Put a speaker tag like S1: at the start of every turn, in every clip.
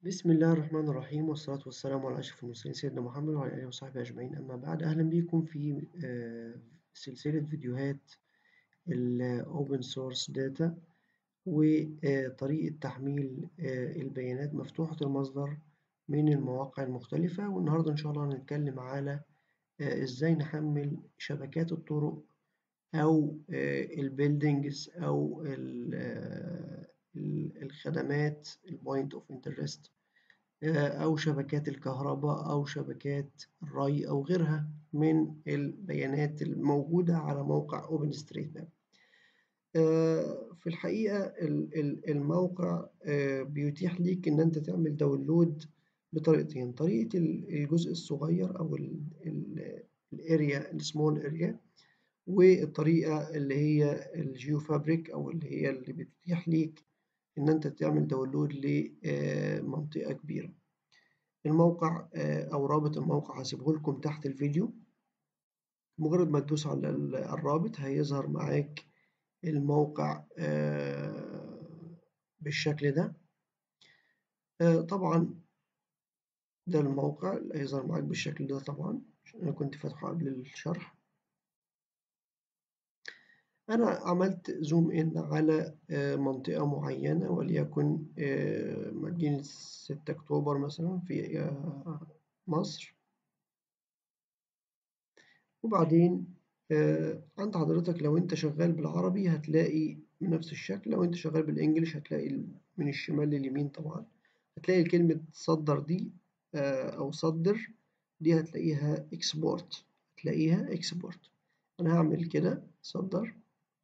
S1: بسم الله الرحمن الرحيم والصلاة والسلام على أشرف المرسلين سيدنا محمد وعلى آله وصحبه أجمعين أما بعد أهلا بكم في آه، سلسلة فيديوهات ال Open Source Data وطريقة تحميل آه، البيانات مفتوحة المصدر من المواقع المختلفة والنهاردة إن شاء الله هنتكلم على آه، إزاي نحمل شبكات الطرق أو البيلدينجز أو الخدمات البوينت اوف انترست أو شبكات الكهرباء أو شبكات الري أو غيرها من البيانات الموجودة على موقع OpenStreetMap. في الحقيقة الموقع بيتيح ليك إن أنت تعمل داونلود بطريقتين، طريقة الجزء الصغير أو الاريا السمول اريا والطريقة اللي هي الجيو فابريك أو اللي هي اللي بتتيح ليك إن أنت تعمل داونلود لمنطقة كبيرة. الموقع أو رابط الموقع هسيبه لكم تحت الفيديو. مجرد ما تدوس على الرابط هيظهر معاك الموقع بالشكل ده. طبعا ده الموقع اللي هيظهر معاك بالشكل ده طبعا عشان أنا كنت فاتحه قبل الشرح. أنا عملت زوم إن على منطقة معينة وليكن مدينة ستة أكتوبر مثلا في مصر وبعدين عند حضرتك لو أنت شغال بالعربي هتلاقي بنفس الشكل لو أنت شغال بالإنجليش هتلاقي من الشمال لليمين طبعا هتلاقي كلمة صدر دي أو صدر دي هتلاقيها إكسبورت هتلاقيها إكسبورت أنا هعمل كده صدر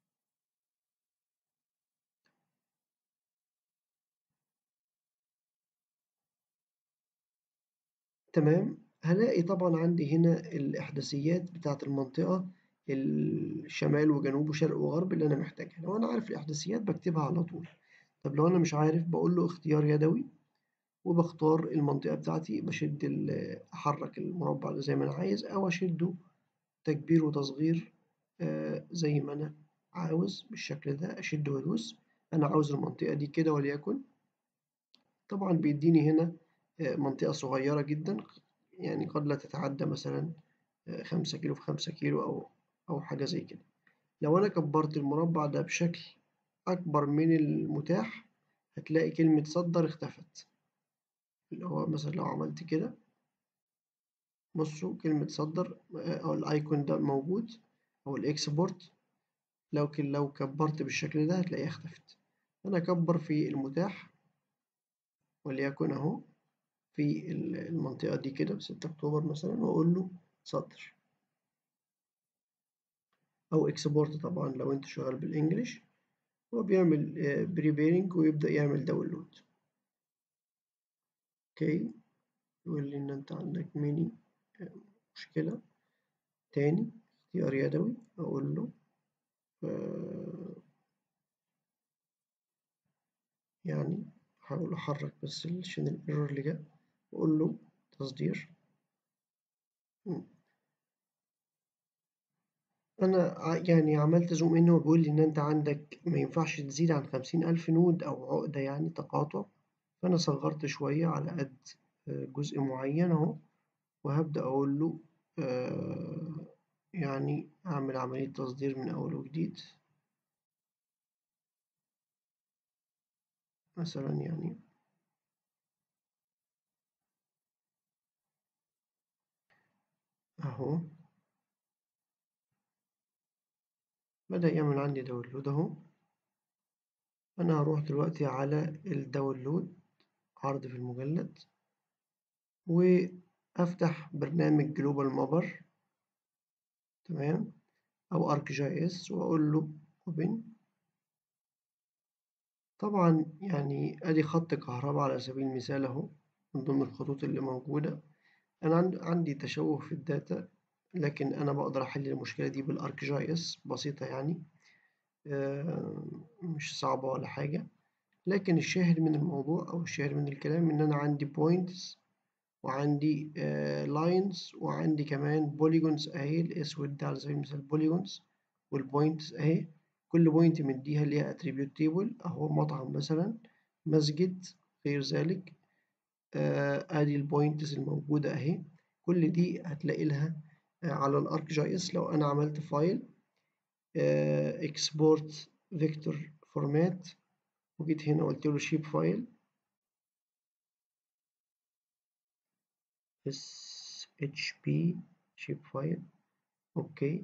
S1: تمام هلاقي طبعا عندي هنا الإحداثيات بتاعة المنطقة الشمال وجنوب وشرق وغرب اللي أنا محتاجها لو أنا عارف الإحداثيات بكتبها على طول طب لو أنا مش عارف بقول له اختيار يدوي وبختار المنطقة بتاعتي بشد أحرك المربع ده زي ما أنا عايز أو أشده تكبير وتصغير آه زي ما أنا عاوز بالشكل ده أشد وأدوس أنا عاوز المنطقة دي كده وليكن طبعا بيديني هنا منطقة صغيرة جدا يعني قد لا تتعدى مثلا خمسة كيلو في خمسة كيلو أو أو حاجة زي كده لو أنا كبرت المربع ده بشكل أكبر من المتاح هتلاقي كلمة صدر اختفت اللي هو مثلا لو عملت كده بصوا كلمة صدر أو الأيكون ده موجود أو الإكسبورت لو لو كبرت بالشكل ده هتلاقيها اختفت أنا أكبر في المتاح وليكن أهو في المنطقة دي كده في ستة أكتوبر مثلا وأقول له صدر أو إكسبورت طبعا لو أنت شغال بالإنجليش هو بيعمل بريبيرنج ويبدأ يعمل داونلود أوكي يقول لي إن أنت عندك ميني مشكلة تاني اختيار يدوي أقول له يعني أحاول أحرك بس عشان الإيرور اللي جه وأقول له تصدير أنا يعني عملت زوم إن وبيقول لي إن أنت عندك ما ينفعش تزيد عن خمسين ألف نود أو عقدة يعني تقاطع فأنا صغرت شوية على قد جزء معين أهو وهبدأ أقول له آه يعني أعمل عملية تصدير من أول وجديد مثلا يعني أهو بدأ يعمل عندي داونلود أهو أنا هروح دلوقتي على الداونلود عرض في المجلد وأفتح برنامج جلوبال مابر تمام أو أرك جي إس وأقول له أوبن طبعا يعني أدي خط كهرباء على سبيل المثال أهو من ضمن الخطوط اللي موجودة أنا عندي تشوه في الداتا لكن أنا بقدر أحل المشكلة دي بالأرك جي إس بسيطة يعني مش صعبة ولا حاجة لكن الشاهد من الموضوع أو الشاهد من الكلام إن أنا عندي بوينتس وعندي لاينز وعندي كمان بوليجونز أهي الأسود ده على سبيل المثال بوليجونز والبوينتس أهي كل بوينت مديها ليها اتريبيوت تيبل أهو مطعم مثلا مسجد غير ذلك آه، ادي البوينتس الموجودة اهي كل دي هتلاقي لها آه، على الارك جي اس لو انا عملت فايل اكسبورت فيكتور فورمات وجيت هنا قلت له شيب فايل اس اتش بي شيب فايل اوكي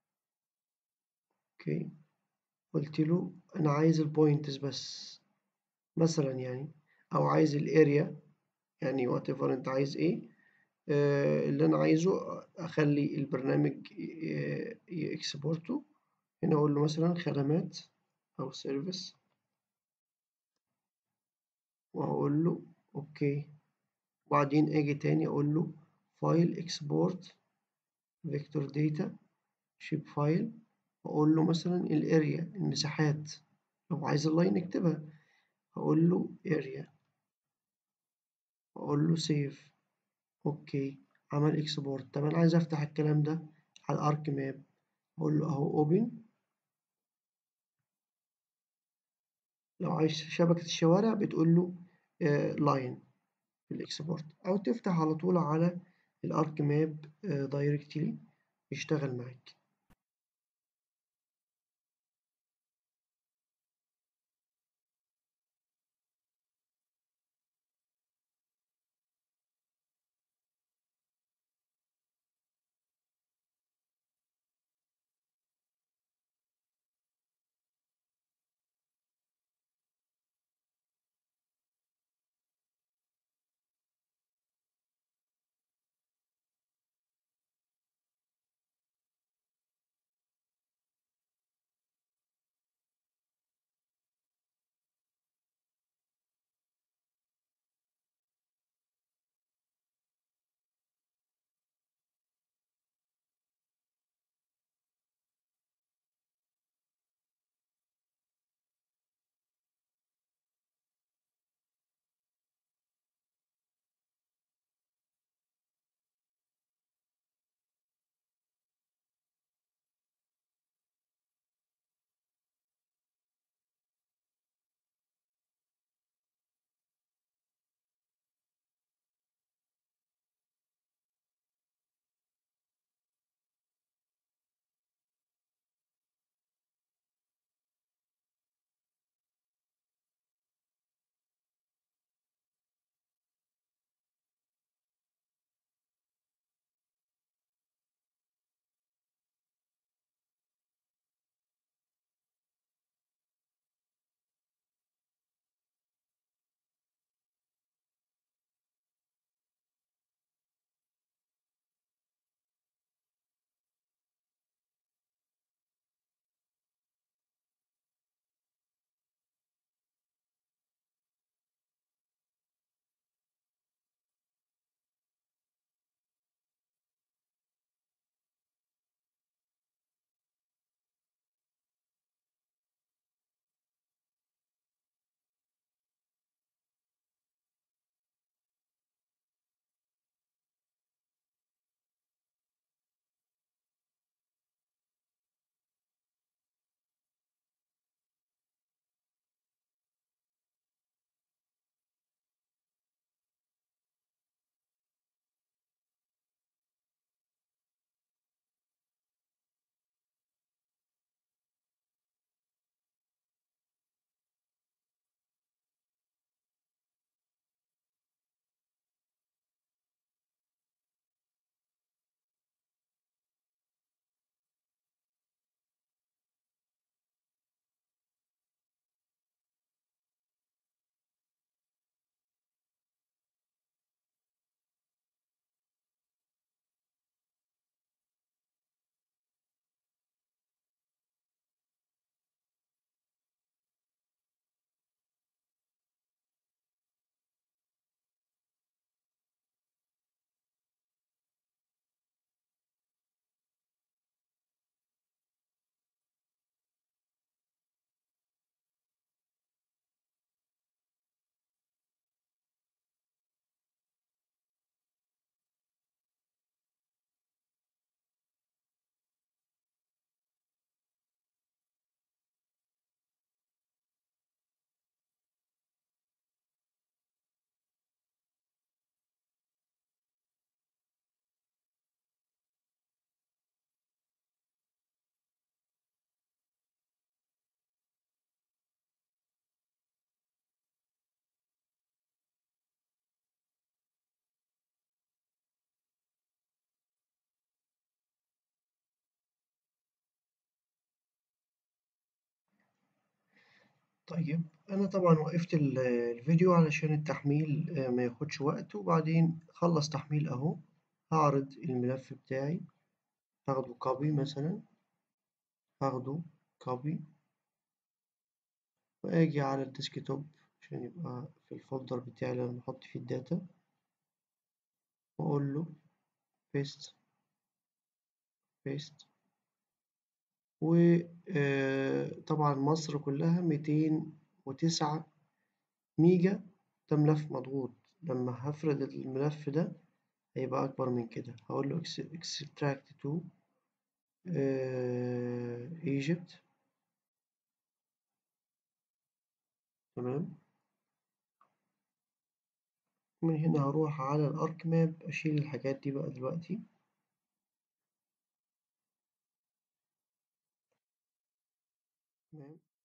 S1: اوكي قلت له انا عايز البوينتس بس مثلا يعني او عايز الاريا يعني وات ايفر انت عايز ايه آه اللي انا عايزه اخلي البرنامج يكسبورته هنا اقول له مثلا خدمات او سيرفيس وهقول له اوكي وبعدين اجي تاني اقول له فايل اكسبورت فيكتور داتا شيب فايل واقول له مثلا الاريا المساحات لو عايز اللاين اكتبها هقول له اريا واقول له سيف اوكي عمل اكسبورت طب انا عايز افتح الكلام ده على الارك ماب اقول له اهو اوبن لو عايز شبكة الشوارع بتقول له لاين في الاكسبورت او تفتح على طول على الارك ماب دايركتلي يشتغل معاك طيب أنا طبعًا وقّفت ال الفيديو علشان التحميل آآ ما ياخدش وقت، وبعدين خلّص تحميل أهو، هاعرض الملف بتاعي هاخده copy مثلًا، هاخده copy وآجي على الديسكتوب عشان يبقى في الfolder بتاعي اللي أنا باحط فيه الdata وأقول له paste paste و آآ طبعًا مصر كلها 209 ميجا ده ملف مضغوط، لما هافرد الملف ده هيبقى أكبر من كده، هاقول له ex extract to آآ Egypt تمام، من هنا هاروح على الArchmap أشيل الحاجات دي بقى دلوقتي. تمام.